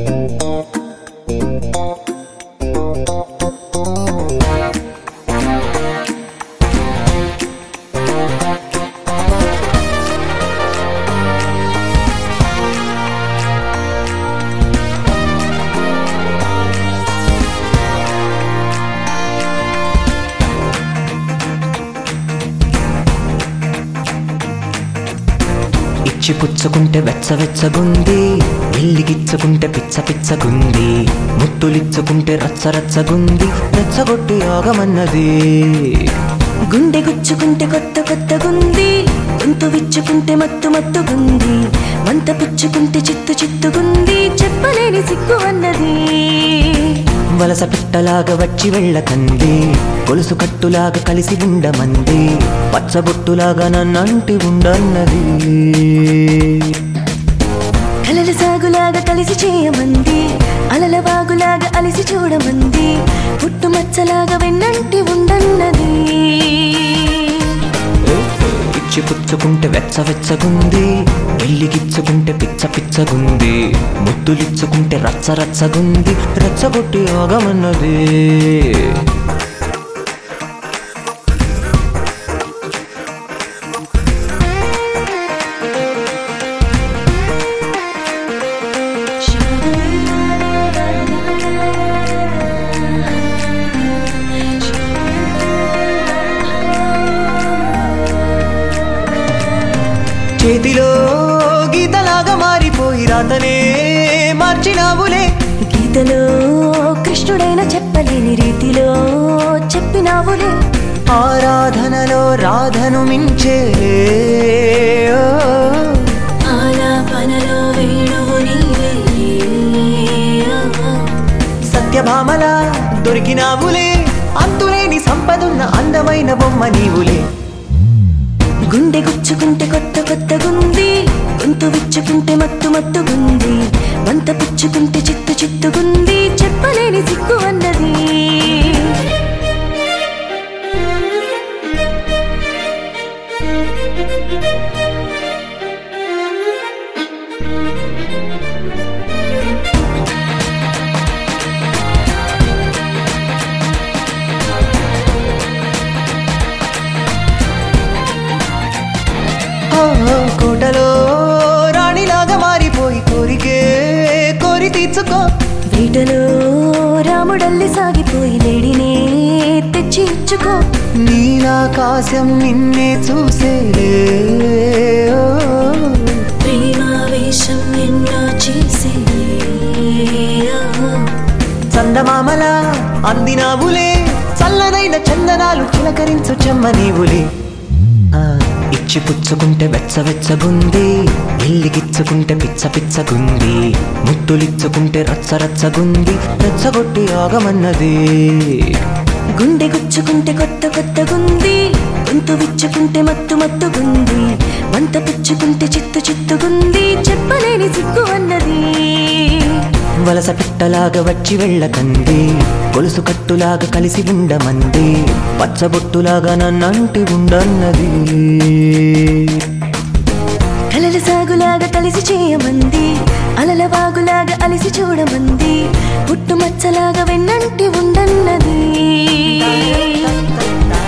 ఇచ్చి పుచ్చుకుంటే వెచ్చ వెచ్చగుంది ఇల్లిగిచ్చుకుంటే పిచ్చ పిచ్చగుంది ముత్తులిచ్చుకుంటే రచ్చ రచ్చగుంది రెచ్చగొట్టి ఆగమన్నది గుండె గుచ్చుకుంటే కొత్త కొత్తగుంది గొంతు విచ్చుకుంటే మత్తు మత్తుగుంది మంత పుచ్చుకుంటే చిత్తు చిత్తుగుంది చెప్పలేని సిగ్గు అన్నది వలస పిట్టలాగా వచ్చి వెళ్ళకంది గొలుసు కట్టులాగా కలిసి ఉండమంది పచ్చబొట్టులాగా నన్నంటి ఉండన్నది కలల సాగులాగా కలిసి చేయమంది అలల వాగులాగా అలిసి చూడమంది పుట్టుమచ్చలాగా వెన్నంటి ఉండన్నది ఇచ్చి పుచ్చుకుంటే వెచ్చ వెచ్చగుంది ఎల్లిగిచ్చుకుంటే పిచ్చ పిచ్చగుంది ముద్దులిచ్చుకుంటే రచ్చ రచ్చగుంది రెచ్చగొట్టి ఆగమన్నది చేతిలో గీతలాగా మారిపోయి రాతనే మార్చినావులే గీతలో కృష్ణుడైన చెప్పలేని రీతిలో చెప్పినావులే ఆరాధనలో రాధను మించేలే ఓ. ఆలాపనలో వేణువు నీవే సత్యభామలా దొరికినావులే అంతులేని సంపదున్న అందమైన బొమ్మ నీవులే గుండె గుచ్చుకుంటే కొత్త కొత్తగుంది గొంతు విచ్చుకుంటే మత్తు మత్తుగుంది వంత పుచ్చుకుంటే చిత్తు చిత్తుగుంది చెప్పలేని సిగ్గు అన్నది ఓ, ఓ, కోటలో రాణిలాగా మారిపోయి కోరికే కోరి తీర్చుకో వేటలో రాముడల్లి సాగిపోయి లేడినే తెచ్చి ఇచ్చుకో నీలాకాశం నిన్నే చూసేలే ఓ. ప్రేమావేశం ఎన్నో చేసే చందమామలా అందినావులే చల్లనైన చందనాలు చిలకరించు చెమ్మ నీవులే ఆ, ఇచ్చి పుచ్చుకుంటే వెచ్చ వెచ్చగుంది ఇల్లిగిచ్చుకుంటే పిచ్చ పిచ్చగుంది ముత్తులిచ్చుకుంటే రచ్చ రచ్చగుంది రెచ్చగొట్టి ఆగమన్నది గుండె గుచ్చుకుంటే కొత్త కొత్తగుంది గొంతు విచ్చుకుంటే మత్తు మత్తుగుంది వంత పుచ్చుకుంటే చిత్తు చిత్తుగుంది చెప్పలేని సిగ్గు అన్నది వలస పిట్టలాగా వచ్చి వెళ్ళకంది గొలుసు కట్టులాగా కలిసి ఉండమంది పచ్చబొట్టులాగా నన్నంటి ఉండన్నది కలల సాగులాగా కలిసి చేయమంది అలల వాగులాగా అలిసి చూడమంది పుట్టుమచ్చలాగా వెన్నంటి ఉండన్నది